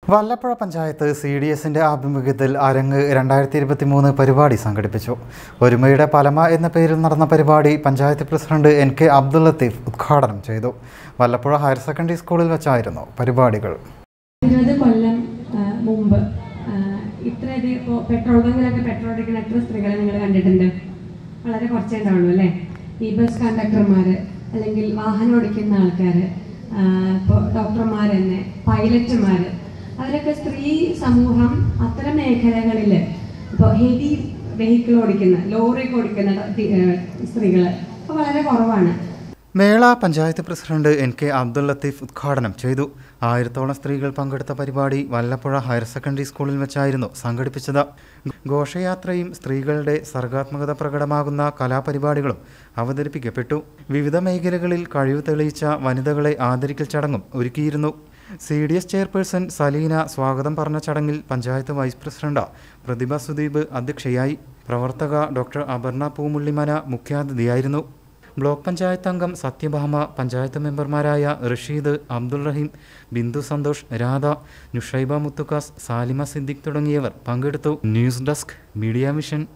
Vallappuzha panchayat C D എസിൻ്റെ ആഭിമുഖ്യത്തിൽ അരങ്ങ് രണ്ടായിരത്തി ഇരുപത്തി മൂന്ന് പരിപാടി സംഘടിപ്പിച്ചു ഒരുമയുടെ പലമ എന്ന പേരിൽ നടന്ന പരിപാടി panchayat president N K Abdul Latheef ഉദ്ഘാടനം ചെയ്തു വല്ലപ്പുഴ ഹയർ സെക്കൻഡറി സ്കൂളിൽ വെച്ചായിരുന്നു പരിപാടികൾ ഇരുപത് കൊല്ലം ആ, മുമ്പ് ആ, ഇത്രയധികം ഇപ്പോൾ പെട്രോൾ ബങ്കിലൊക്കെ പെട്രോൾ അടിക്കുന്ന എത്ര സ്ത്രീകളെ നിങ്ങൾ കണ്ടിട്ടുണ്ട് വളരെ കുറച്ചേ ഉണ്ടാവുള്ളൂ അല്ലേ ഈ ബസ് കണ്ടക്ടർമാർ അല്ലെങ്കിൽ വാഹനം ഓടിക്കുന്ന ആൾക്കാർ ഇപ്പോൾ ഡോക്ടർമാർ തന്നെ പൈലറ്റുമാർ അവരൊക്കെ സ്ത്രീ സമൂഹം അത്തരം മേഖലകളിൽ ഇപ്പോൾ ഹെവി വെഹിക്കിൾ ഓടിക്കുന്ന ലോറി ഓടിക്കുന്ന സ്ത്രീകൾ ഇപ്പോൾ വളരെ കുറവാണ് മേള panchayat president N K Abdul Latheef ഉദ്ഘാടനം ചെയ്തു ആയിരത്തോളം സ്ത്രീകൾ പങ്കെടുത്ത പരിപാടി വല്ലപ്പുഴ ഹയർ സെക്കൻഡറി സ്കൂളിൽ വെച്ചായിരുന്നു സംഘടിപ്പിച്ചത് ഘോഷയാത്രയും സ്ത്രീകളുടെ സർഗാത്മകത പ്രകടമാകുന്ന കലാപരിപാടികളും അവതരിപ്പിക്കപ്പെട്ടു വിവിധ മേഖലകളിൽ കഴിവ് തെളിയിച്ച വനിതകളെ ആദരിക്കൽ ചടങ്ങും ഒരുക്കിയിരുന്നു C D S chairperson Saleena സ്വാഗതം പറഞ്ഞ ചടങ്ങിൽ പഞ്ചായത്ത് വൈസ് പ്രസിഡന്റ് പ്രതിഭ സുദീപ് അധ്യക്ഷയായി പ്രവർത്തക ഡോക്ടർ അപർണ പൂമുള്ളിമന മുഖ്യാതിഥിയായിരുന്നു ബ്ലോക്ക് പഞ്ചായത്ത് അംഗം സത്യഭാമ പഞ്ചായത്ത് മെമ്പർമാരായ റഷീദ് അബ്ദുൾ റഹീം ബിന്ദു സന്തോഷ് രാധ നുഷൈബ മുത്തുക്കാസ് സാലിമ സിദ്ദിഖ് തുടങ്ങിയവർ പങ്കെടുത്തു ന്യൂസ് ഡെസ്ക് മീഡിയ മിഷൻ